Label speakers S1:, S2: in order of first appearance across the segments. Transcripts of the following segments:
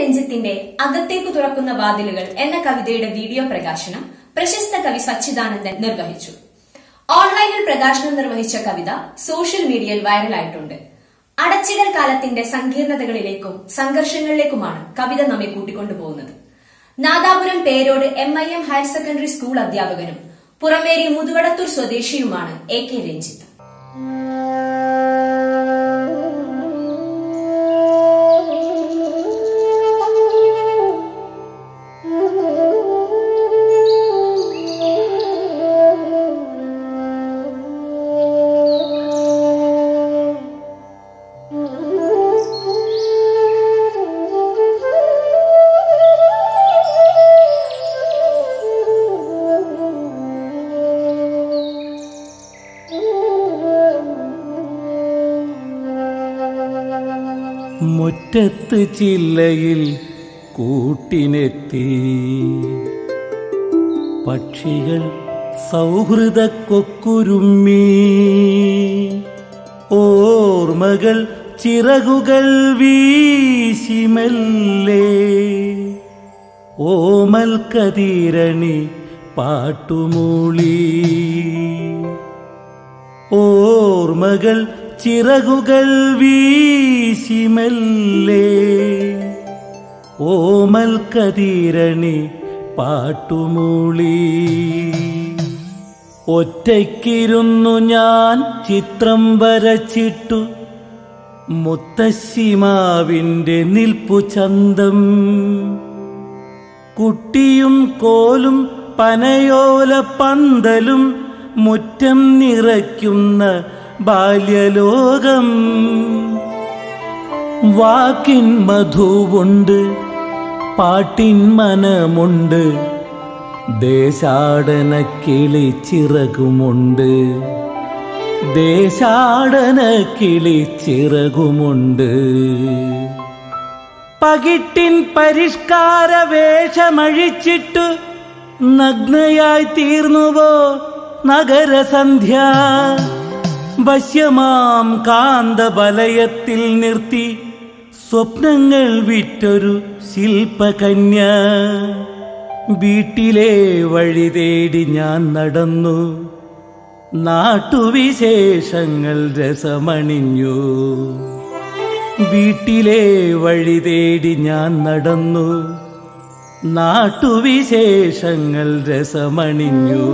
S1: രഞ്ജിത്തിന്റെ അകത്തേക്ക് തുറക്കുന്ന വാതിലുകൾ എന്ന കവിതയുടെ വീഡിയോ പ്രകാശനം പ്രശസ്ത കവി സച്ചിദാനന്ദൻ നിർവഹിച്ചു ഓൺലൈനിൽ പ്രകാശനം നിർവഹിച്ച കവിത സോഷ്യൽ മീഡിയയിൽ വൈറലായിട്ടുണ്ട് അടച്ചിടൽ കാലത്തിന്റെ സങ്കീർണതകളിലേക്കും സംഘർഷങ്ങളിലേക്കുമാണ് കവിത നമ്മെ കൂട്ടിക്കൊണ്ടുപോകുന്നത് Nadapuram Perode M I M higher secondary school അധ്യാപകനും പുറമേരി മുതുകടത്തൂർ സ്വദേശിയുമാണ് എ കെ രഞ്ജിത്ത്
S2: മുറ്റത്ത് ചില്ലയിൽ കൂട്ടിനെത്തി പക്ഷികൾ സൗഹൃദ കൊക്കുരുമ്മി ഓർമ്മകൾ ചിറകുകൾ വീശിമല്ലേ ഓമൽ കതിരണി പാട്ടുമൂളി ഓർമ്മകൾ ചിറകുകൾ വീശിമല്ലേ ഓമൽ കതിരണി പാട്ടുമൂളി ഒറ്റയ്ക്കിരുന്നു ഞാൻ ചിത്രം വരച്ചിട്ടു മുത്തശ്ശിമാവിൻ്റെ നിൽപ്പു ചന്തം കുട്ടിയും കോലും പനയോല പന്തലും മുറ്റം നിറയ്ക്കുന്ന ബാല്യലോകം വാക്കിൻ മധുവുണ്ട് പാട്ടിൻ മനമുണ്ട് ദേശാടന കിളിച്ചിറകുമുണ്ട് ദേശാടന കിളിച്ചിറകുമുണ്ട് പകിട്ടിൻ പരിഷ്കാര വേഷമഴിച്ചിട്ടു നഗ്നയായി തീർന്നുവോ നഗരസന്ധ്യ വശ്യമാം കാന്തവലയത്തിൽ നിർത്തി സ്വപ്നങ്ങൾ വിറ്റൊരു ശില്പകന്യ വീട്ടിലെ വഴി തേടി ഞാൻ നടന്നു നാട്ടുവിശേഷങ്ങൾ രസമണിഞ്ഞു വീട്ടിലെ വഴി തേടി ഞാൻ നടന്നു നാട്ടുവിശേഷങ്ങൾ രസമണിഞ്ഞു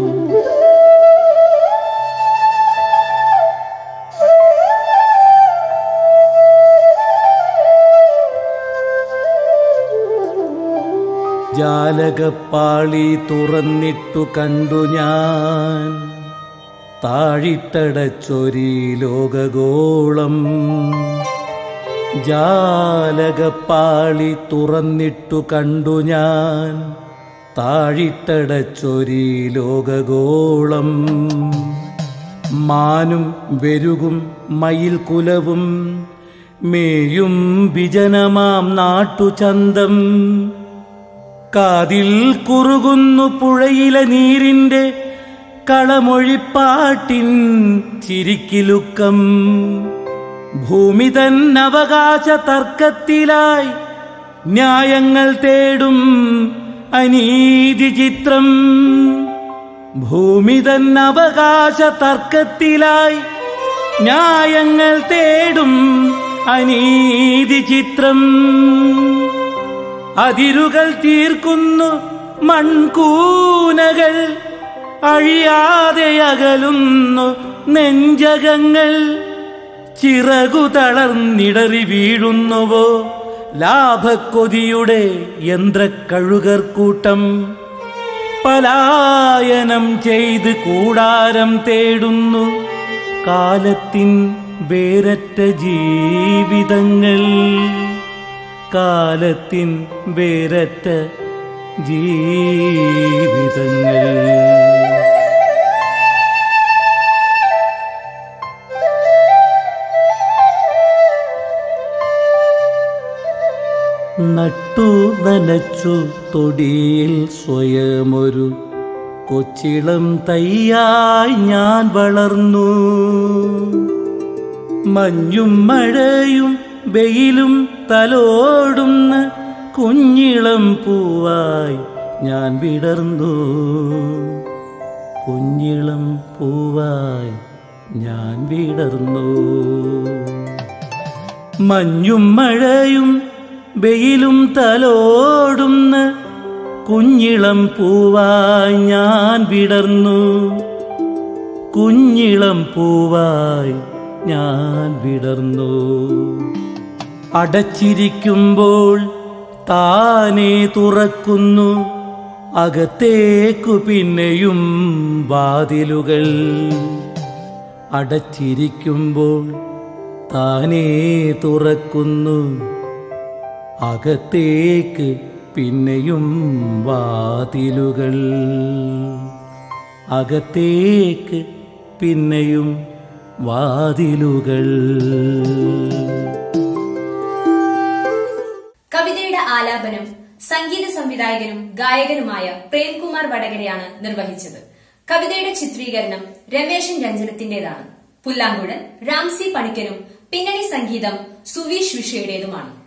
S2: ജാലകപ്പാളി തുറന്നിട്ടു കണ്ടു ഞാൻ താഴിട്ടടച്ചൊരി ലോകഗോളം ജാലകപ്പാളി തുറന്നിട്ടു കണ്ടു ഞാൻ താഴിട്ടടച്ചൊരി ലോകഗോളം മാനും വെരുകും മയിൽ കുലവും മേയും വിജനമാം നാട്ടുചന്തം കാതിൽ കുറുകുന്നു പുഴയിലെ നീരിന്റെ കളമൊഴിപ്പാട്ടിൻ ചിരിക്കിലുക്കം ഭൂമി തൻ അവകാശ തർക്കത്തിലായി ന്യായങ്ങൾ തേടും അനീതി ചിത്രം ഭൂമി തൻ അവകാശ തർക്കത്തിലായി ന്യായങ്ങൾ തേടും അനീതി ചിത്രം അതിരുകൾ തീർക്കുന്നു മൺകൂനകൾ അഴിയാതെ അകലുന്നു നെഞ്ചകങ്ങൾ ചിറകു തളർന്നിടറി വീഴുന്നുവോ ലാഭക്കൊതിയുടെ യന്ത്രക്കഴുകർ കൂട്ടം പലായനം ചെയ്ത് കൂടാരം തേടുന്നു കാലത്തിൻ വേരറ്റ ജീവിതങ്ങൾ കാലത്തിൻ വേരറ്റ ജീവിതങ്ങൾ നട്ടു നനച്ചു തൊടിയിൽ സ്വയമൊരു കൊച്ചിളം തയ്യായി ഞാൻ വളർന്നു മഞ്ഞും മഴയും വെയിലും തലോടുന്ന കുഞ്ഞിളം പൂവായി ഞാൻ വിടർന്നു കുഞ്ഞിളം പൂവായി ഞാൻ വിടർന്നു മഞ്ഞും മഴയും വെയിലും തലോടുന്ന കുഞ്ഞിളം പൂവായി ഞാൻ വിടർന്നു കുഞ്ഞിളം പൂവായി ഞാൻ വിടർന്നു അടച്ചിരിക്കുമ്പോൾ താനേ തുറക്കുന്നു അകത്തേക്കു പിന്നെയും വാതിലുകൾ അടച്ചിരിക്കുമ്പോൾ താനേ തുറക്കുന്നു അകത്തേക്ക് പിന്നെയും വാതിലുകൾ അകത്തേക്ക് പിന്നെയും വാതിലുകൾ
S1: കവിതയുടെ ആലാപനം സംഗീത സംവിധായകനും ഗായകനുമായ പ്രേംകുമാർ വടകരയാണ് നിർവഹിച്ചത് കവിതയുടെ ചിത്രീകരണം രമേശൻ രഞ്ജനത്തിന്റേതാണ് പുല്ലാങ്കുഴൽ രാംസി പണിക്കരും പിന്നണി സംഗീതം സുവീഷ് വിഷയുടേതുമാണ്